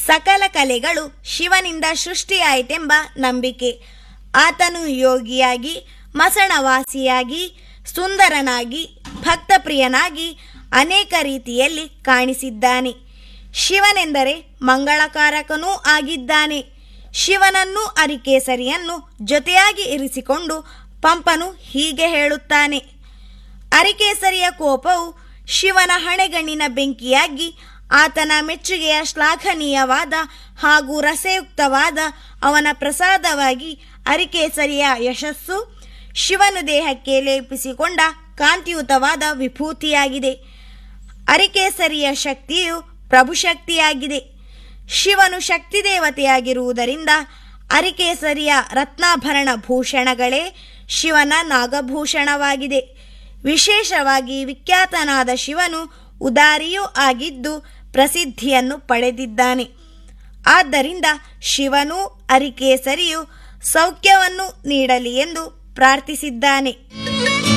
ಸಕಲ ಕಲೆಗಳು ಶಿವನಿಂದ ಸೃಷ್ಟಿಯಾಯಿತೆಂಬ ನಂಬಿಕೆ ಆತನು ಯೋಗಿಯಾಗಿ ಮಸಣವಾಸಿಯಾಗಿ ಸುಂದರನಾಗಿ ಭಕ್ತಪ್ರಿಯನಾಗಿ ಅನೇಕ ರೀತಿಯಲ್ಲಿ ಕಾಣಿಸಿದ್ದಾನೆ ಶಿವನೆಂದರೆ ಮಂಗಳಕಾರಕನೂ ಆಗಿದ್ದಾನೆ ಶಿವನನ್ನು ಅರಿಕೇಸರಿಯನ್ನು ಜೊತೆಯಾಗಿ ಇರಿಸಿಕೊಂಡು ಪಂಪನು ಹೀಗೆ ಹೇಳುತ್ತಾನೆ ಅರಿಕೇಸರಿಯ ಕೋಪವು ಶಿವನ ಹಣೆಗಣ್ಣಿನ ಬೆಂಕಿಯಾಗಿ ಆತನ ಮೆಚ್ಚುಗೆಯ ಶ್ಲಾಘನೀಯವಾದ ಹಾಗೂ ರಸಯುಕ್ತವಾದ ಅವನ ಪ್ರಸಾದವಾಗಿ ಅರಿಕೇಸರಿಯ ಯಶಸ್ಸು ಶಿವನು ದೇಹಕ್ಕೆ ಲೇಪಿಸಿಕೊಂಡ ಕಾಂತಿಯುತವಾದ ವಿಭೂತಿಯಾಗಿದೆ ಅರಿಕೇಸರಿಯ ಶಕ್ತಿಯು ಪ್ರಭುಶಕ್ತಿಯಾಗಿದೆ ಶಿವನು ಶಕ್ತಿ ದೇವತೆಯಾಗಿರುವುದರಿಂದ ಅರಿಕೇಸರಿಯ ರತ್ನಾಭರಣ ಭೂಷಣಗಳೇ ಶಿವನ ನಾಗಭೂಷಣವಾಗಿದೆ ವಿಶೇಷವಾಗಿ ವಿಖ್ಯಾತನಾದ ಶಿವನು ಉದಾರಿಯೂ ಆಗಿದ್ದು ಪ್ರಸಿದ್ಧಿಯನ್ನು ಪಡೆದಿದ್ದಾನೆ ಆದ್ದರಿಂದ ಶಿವನು ಅರಿಕೇಸರಿಯು ಸೌಖ್ಯವನ್ನು ನೀಡಲಿ ಎಂದು ಪ್ರಾರ್ಥಿಸಿದ್ದಾನೆ